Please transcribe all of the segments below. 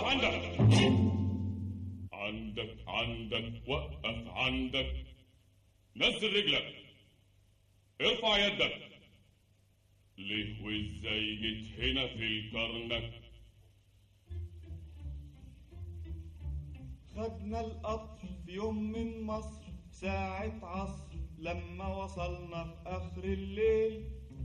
عندك عندك عندك وقف عندك نزل رجلك ارفع يدك ليه وازاي جيت هنا في الكرنك خدنا القطر في يوم من مصر ساعة عصر لما وصلنا في آخر الليل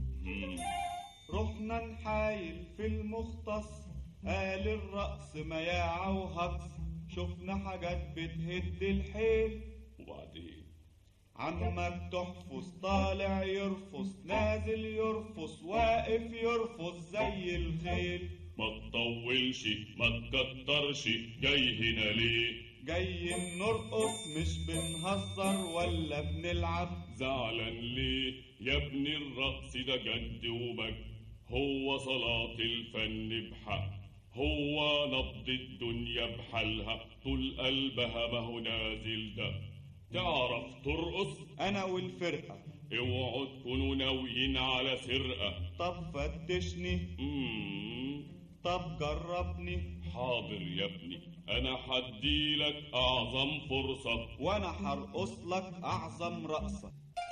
رحنا نحايل في المختص قال الرقص مياعة وهجص شفنا حاجات بتهد الحيل وبعدين عمك تحفظ طالع يرفص نازل يرفص واقف يرفص زي الخيل ما تطولش ما تكترش جاي هنا ليه جاي نرقص مش بنهزر ولا بنلعب زعلان ليه يا ابني الرقص ده جد وبج هو صلاة الفن بحق هو نبض الدنيا بحالها طول قلبها ما هو نازل ده تعرف ترقص انا والفرقة اوعوا تكونوا ناويين على سرقة طب فتشني مم. طب جربني حاضر يا ابني انا حديلك اعظم فرصة وانا هرقص لك اعظم رقصة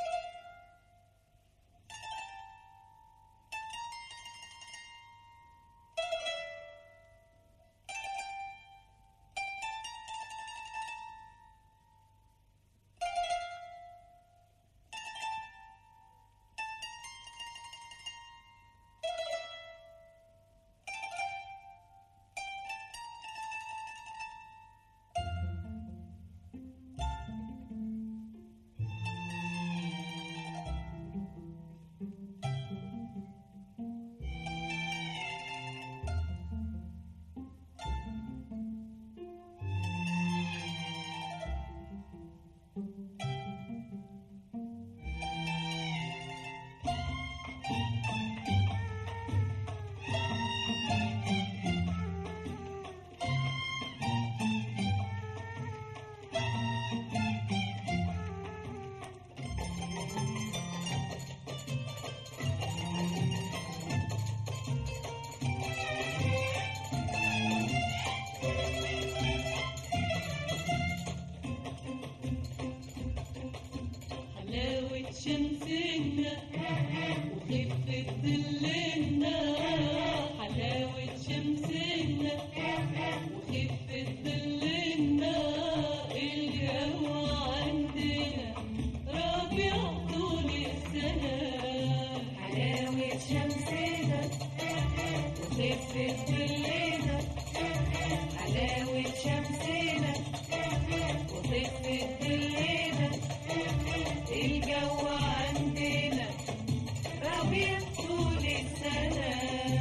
حلاوة شمسنا وخفة ظلنا حلاوة شمسنا وخفة ظلنا الجو عندنا ربيع طول السنة حلاوة شمسنا وخفة ظلنا حلاوة شمسنا وخفة ظلنا الجو عندنا ربيع طول السنة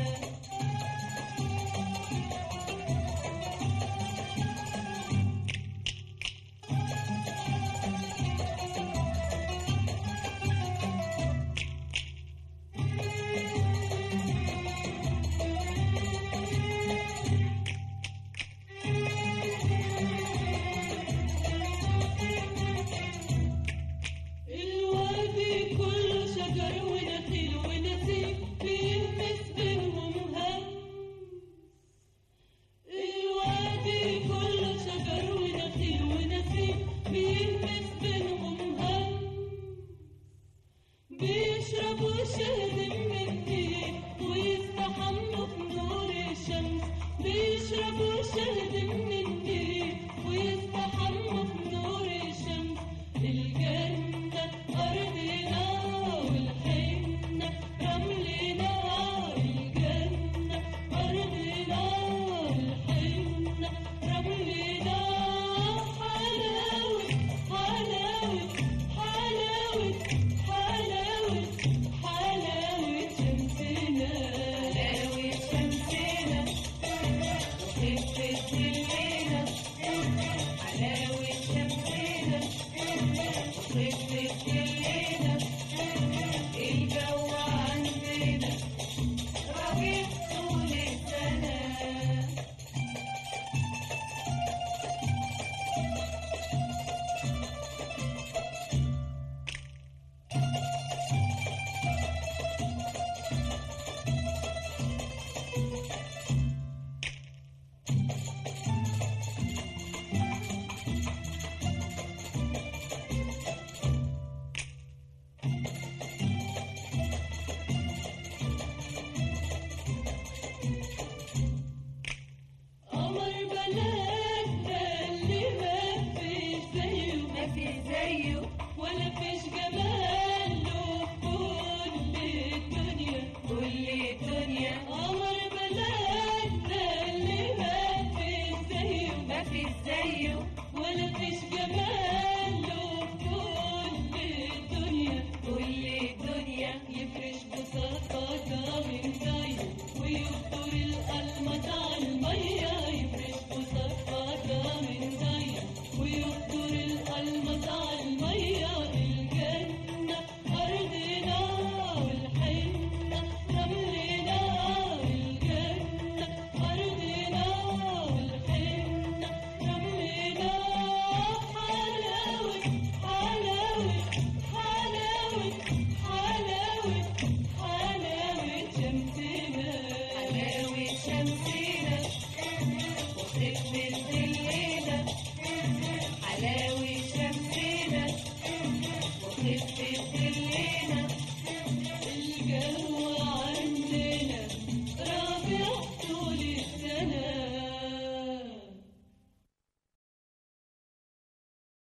الوادي كله شجر ونخيل ونسيم بيلمس بينهم همس الوادي كله شجر ونخيل ونسيم بيلمس بينهم همس بيشربوا شهد من النيل ويستحموا في نور الشمس بيشربوا شهد من النيل ويستحموا في نور الشمس الجنة أرضنا والحنة رملنا الجنة أرضنا والحنة رملنا حلاوة حلاوة حلاوة حلاوة حلاوة وخف